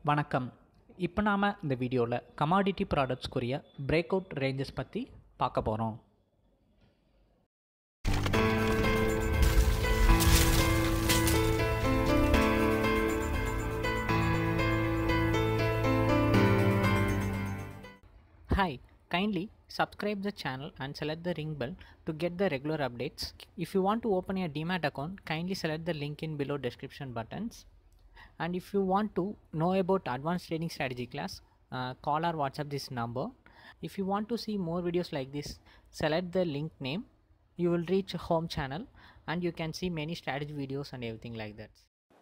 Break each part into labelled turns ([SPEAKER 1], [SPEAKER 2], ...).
[SPEAKER 1] வணக்கம் இப்போ நாம் இந்த வீடியோவில் கமாடிட்டி ப்ராடக்ட்ஸ்க்குரிய பிரேக் அவுட் ரேஞ்சஸ் பற்றி பார்க்க போகிறோம் Hi, kindly subscribe the channel and select the ring bell to get the regular updates. If you want to open a Demat account, kindly select the link in below description buttons. And if you want to know about advanced trading strategy class, uh, call or WhatsApp this number. If you want to see more videos like this, select the link name. You will reach a home channel and you can see many strategy videos and everything like that.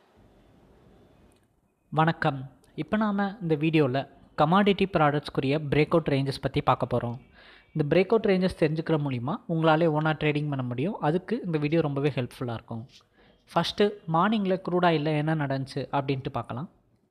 [SPEAKER 1] வணக்கம் இப்போ நாம் இந்த வீடியோவில் commodity ப்ராடக்ட்ஸ்க்குரிய break out ranges பற்றி பார்க்க போகிறோம் இந்த பிரேக் அவுட் ரேஞ்சஸ் தெரிஞ்சுக்கிற மூலிமா உங்களாலே ஓனாக ட்ரேடிங் பண்ண முடியும் அதுக்கு இந்த வீடியோ ரொம்பவே ஹெல்ப்ஃபுல்லாக இருக்கும் ஃபஸ்ட்டு மார்னிங்கில் க்ரூட் ஆயிலில் என்ன நடந்துச்சு அப்படின்ட்டு பார்க்கலாம்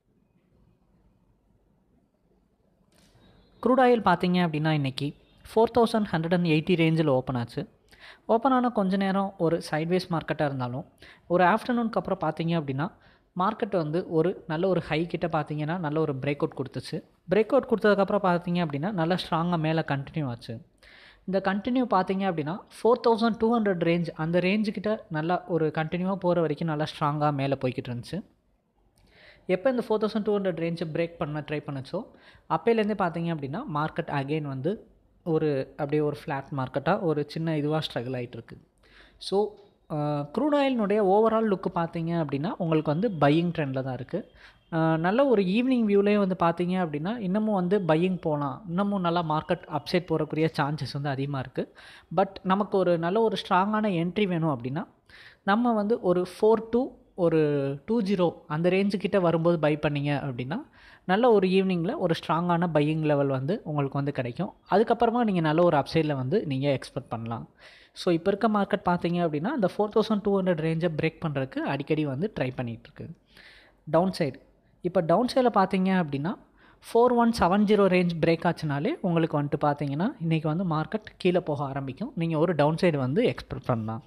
[SPEAKER 1] க்ரூட் ஆயில் பார்த்தீங்க அப்படின்னா இன்றைக்கி four thousand hundred and eighty ரேஞ்சில் ஓப்பன் ஆச்சு ஓப்பன் ஆன கொஞ்ச நேரம் ஒரு சைட்வேஸ் மார்க்கெட்டாக இருந்தாலும் ஒரு ஆஃப்டர்நூனுக்கு அப்புறம் பார்த்தீங்க அப்படின்னா மார்க்கெட் வந்து ஒரு நல்ல ஒரு ஹை கிட்ட பார்த்தீங்கன்னா நல்ல ஒரு பிரேக் அவுட் கொடுத்துச்சு பிரேக் அவுட் கொடுத்ததுக்கப்புறம் பார்த்தீங்க அப்படின்னா நல்லா ஸ்ட்ராங்காக மேலே கண்டினியூ ஆச்சு இந்த கண்டினியூ பார்த்தீங்க அப்படின்னா four thousand two hundred range அந்த ரேஞ்சுக்கிட்ட நல்லா ஒரு கண்டினியூவாக போகிற வரைக்கும் நல்லா ஸ்ட்ராங்காக மேலே போய்கிட்டு இருந்துச்சு எப்போ இந்த ஃபோர் தௌசண்ட் டூ ஹண்ட்ரட் ரேஞ்சை பிரேக் பண்ண ட்ரை பண்ணுச்சோ அப்போலேருந்தே பார்த்தீங்க அப்படின்னா மார்க்கெட் அகெயின் வந்து ஒரு அப்படியே ஒரு ஃப்ளாட் மார்க்கெட்டாக ஒரு சின்ன இதுவாக ஸ்ட்ரகிள் ஆகிட்டு இருக்கு ஸோ க்ரூட் ஆயிலினுடைய ஓவரால் லுக்கு பார்த்தீங்க அப்படின்னா உங்களுக்கு வந்து பையிங் ட்ரெண்டில் தான் இருக்குது நல்ல ஒரு ஈவினிங் வியூலேயே வந்து பார்த்தீங்க அப்படின்னா இன்னமும் வந்து பையிங் போகலாம் இன்னமும் நல்லா மார்க்கெட் அப்சைட் போகக்கூடிய சான்சஸ் வந்து அதிகமாக இருக்குது பட் நமக்கு ஒரு நல்ல ஒரு ஸ்ட்ராங்கான என்ட்ரி வேணும் அப்படின்னா நம்ம வந்து ஒரு ஃபோர் டூ ஒரு டூ ஜீரோ அந்த ரேஞ்சுக்கிட்ட வரும்போது பை பண்ணிங்க அப்படின்னா நல்ல ஒரு ஈவினிங்கில் ஒரு ஸ்ட்ராங்கான பையிங் லெவல் வந்து உங்களுக்கு வந்து கிடைக்கும் அதுக்கப்புறமா நீங்கள் நல்ல ஒரு அப்சைடில் வந்து நீங்கள் எக்ஸ்பெக்ட் பண்ணலாம் ஸோ இப்போ இருக்க மார்க்கெட் பார்த்தீங்க அப்படின்னா அந்த ஃபோர் தௌசண்ட் டூ ஹண்ட்ரட் ரேஞ்சை பிரேக் பண்ணுறதுக்கு அடிக்கடி வந்து ட்ரை பண்ணிகிட்ருக்கு டவுன் சைடு இப்போ டவுன் சைடில் பார்த்தீங்க அப்படின்னா four one seven zero range break ஆச்சுனாலே உங்களுக்கு வந்துட்டு பார்த்தீங்கன்னா இன்றைக்கி வந்து மார்க்கெட் கீழே போக ஆரம்பிக்கும் நீங்கள் ஒரு டவுன் சைடு வந்து எக்ஸ்பெக்ட் பண்ணலாம்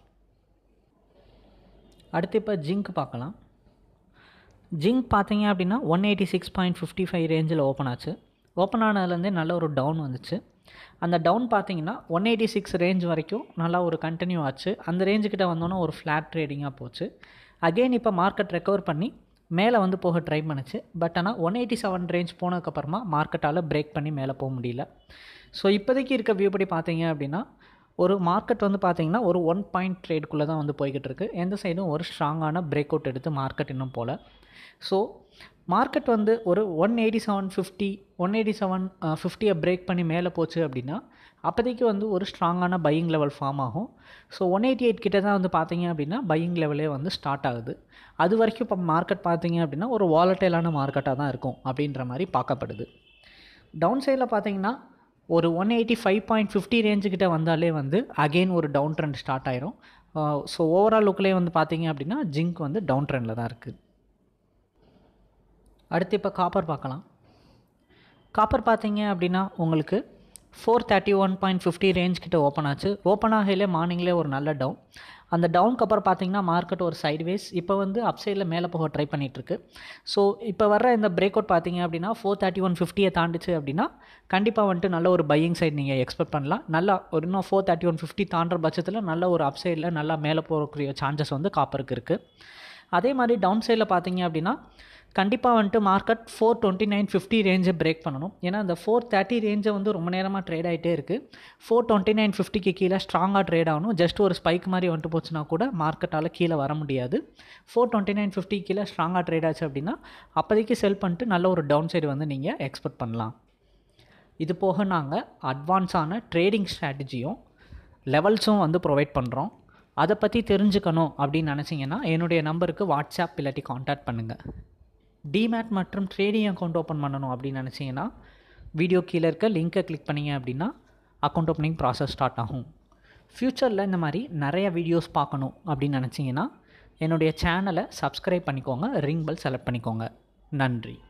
[SPEAKER 1] அடுத்து இப்போ ஜிங்க் பார்க்கலாம் ஜிங்க் பார்த்தீங்க அப்படின்னா one eighty six point fifty five ரேஞ்சில் ஓப்பன் ஆச்சு ஓப்பன் ஆனதுலேருந்தே நல்ல ஒரு டவுன் வந்துச்சு அந்த டவுன் பார்த்தீங்கன்னா ஒன் எயிட்டி சிக்ஸ் ரேஞ்ச் வரைக்கும் நல்லா ஒரு கண்டினியூ ஆச்சு அந்த ரேஞ்சுக்கிட்ட வந்தோன்னே ஒரு ஃப்ளாட் ட்ரேடிங்காக போச்சு அகெயின் இப்போ மார்க்கெட் ரெக்கவர் பண்ணி மேலே வந்து போக ட்ரை பண்ணுச்சு பட் ஆனால் ஒன் எயிட்டி செவன் ரேஞ்ச் போனதுக்கப்புறமா மார்க்கெட்டால் பிரேக் பண்ணி மேலே போக முடியல ஸோ இப்போதைக்கு இருக்க வியூ படி பார்த்தீங்க அப்படின்னா ஒரு மார்க்கெட் வந்து பார்த்தீங்கன்னா ஒரு ஒன் பாயிண்ட் ட்ரேடுக்குள்ளே தான் வந்து போய்கிட்டு இருக்குது எந்த சைடும் ஒரு ஸ்ட்ராங்கான பிரேக் அவுட் எடுத்து மார்க்கெட் இன்னும் போல் ஸோ மார்க்கெட் வந்து ஒரு one eighty seven fifty one eighty seven ஃபிஃப்டியை பிரேக் பண்ணி மேலே போச்சு அப்படின்னா அப்போதைக்கு வந்து ஒரு ஸ்ட்ராங்கான பையிங் லெவல் ஃபார்ம் ஆகும் ஸோ ஒன் எயிட்டி எயிட் கிட்ட தான் வந்து பார்த்தீங்க அப்படின்னா பையிங் லெவலே வந்து ஸ்டார்ட் ஆகுது அது வரைக்கும் இப்போ மார்க்கெட் பார்த்தீங்க அப்படின்னா ஒரு வாலட்டைலான மார்க்கெட்டாக தான் இருக்கும் அப்படின்ற மாதிரி பார்க்கப்படுது டவுன் சைடில் பார்த்தீங்கன்னா ஒரு one eighty five point fifty ரேஞ்சுக்கிட்ட வந்தாலே வந்து அகெயின் ஒரு டவுன் ட்ரெண்ட் ஸ்டார்ட் ஆயிரும் ஸோ ஓவரால் லுக்லேயே வந்து பார்த்தீங்க அப்படின்னா ஜிங்க் வந்து டவுன் ட்ரெண்டில் தான் இருக்குது அடுத்து இப்போ காப்பர் பார்க்கலாம் காப்பர் பார்த்தீங்க அப்படின்னா உங்களுக்கு four thirty one point fifty range கிட்ட ஓப்பன் ஆச்சு ஓப்பன் ஆகையிலே மார்னிங்லேயே ஒரு நல்ல டவுன் அந்த டவுனுக்கு அப்புறம் பார்த்தீங்கன்னா மார்க்கெட் ஒரு சைட்வேஸ் இப்போ வந்து அப் சைடில் மேலே போக ட்ரை பண்ணிகிட்ருக்கு ஸோ இப்போ வர இந்த பிரேக் அவுட் பார்த்தீங்க அப்படின்னா ஃபோர் தேர்ட்டி ஒன் ஃபிஃப்டியை தாண்டிச்சு அப்படின்னா கண்டிப்பாக வந்துட்டு நல்ல ஒரு பையிங் சைட் நீங்கள் எக்ஸ்பெக்ட் பண்ணலாம் நல்லா ஒரு இன்னும் ஃபோர் தேர்ட்டி ஒன் ஃபிஃப்டி தாண்டுற பட்சத்தில் நல்ல ஒரு அப் சைடில் நல்லா மேலே போகக்கூடிய சான்சஸ் வந்து காப்பருக்கு இருக்குது அதே மாதிரி டவுன் சைடில் பார்த்தீங்க அப்படின்னா கண்டிப்பாக வந்துட்டு market four twenty nine fifty ரேஞ்சை பிரேக் பண்ணணும் ஏன்னா இந்த ஃபோர் தேர்ட்டி ரேஞ்சை வந்து ரொம்ப நேரமாக ட்ரேட் ஆகிட்டே இருக்குது ஃபோர் டுவெண்ட்டி நைன் ஃபிஃப்டிக்கு கீழே ஸ்ட்ராங்காக ட்ரேட் ஆகணும் ஜஸ்ட் ஒரு ஸ்பைக் மாதிரி வந்துட்டு போச்சுன்னா கூட மார்க்கெட்டால் கீழே வர முடியாது ஃபோர் டுவெண்ட்டி நைன் ஃபிஃப்டி கீழே ஸ்ட்ராங்காக ட்ரேட் ஆச்சு அப்படின்னா அப்போதைக்கு செல் பண்ணிட்டு நல்ல ஒரு டவுன் சைடு வந்து நீங்கள் எக்ஸ்பெக்ட் பண்ணலாம் இது போக நாங்கள் அட்வான்ஸான ட்ரேடிங் ஸ்ட்ராட்டஜியும் லெவல்ஸும் வந்து ப்ரொவைட் பண்ணுறோம் அதை பற்றி தெரிஞ்சுக்கணும் அப்படின்னு நினச்சிங்கன்னா என்னுடைய நம்பருக்கு வாட்ஸ்அப் இல்லாட்டி காண்டாக்ட் பண்ணுங்கள் டிமேட் மற்றும் ட்ரேடிங் அக்கௌண்ட் ஓப்பன் பண்ணணும் அப்படின்னு நினச்சிங்கன்னா வீடியோ கீழே இருக்க லிங்க்கை கிளிக் பண்ணிங்க அப்படின்னா அக்கௌண்ட் ஓப்பனிங் ப்ராசஸ் ஸ்டார்ட் ஆகும் ஃப்யூச்சரில் இந்த மாதிரி நிறைய வீடியோஸ் பார்க்கணும் அப்படின்னு நினச்சிங்கன்னா என்னுடைய சேனலை சப்ஸ்கிரைப் பண்ணிக்கோங்க ரிங் பெல் செலக்ட் பண்ணிக்கோங்க நன்றி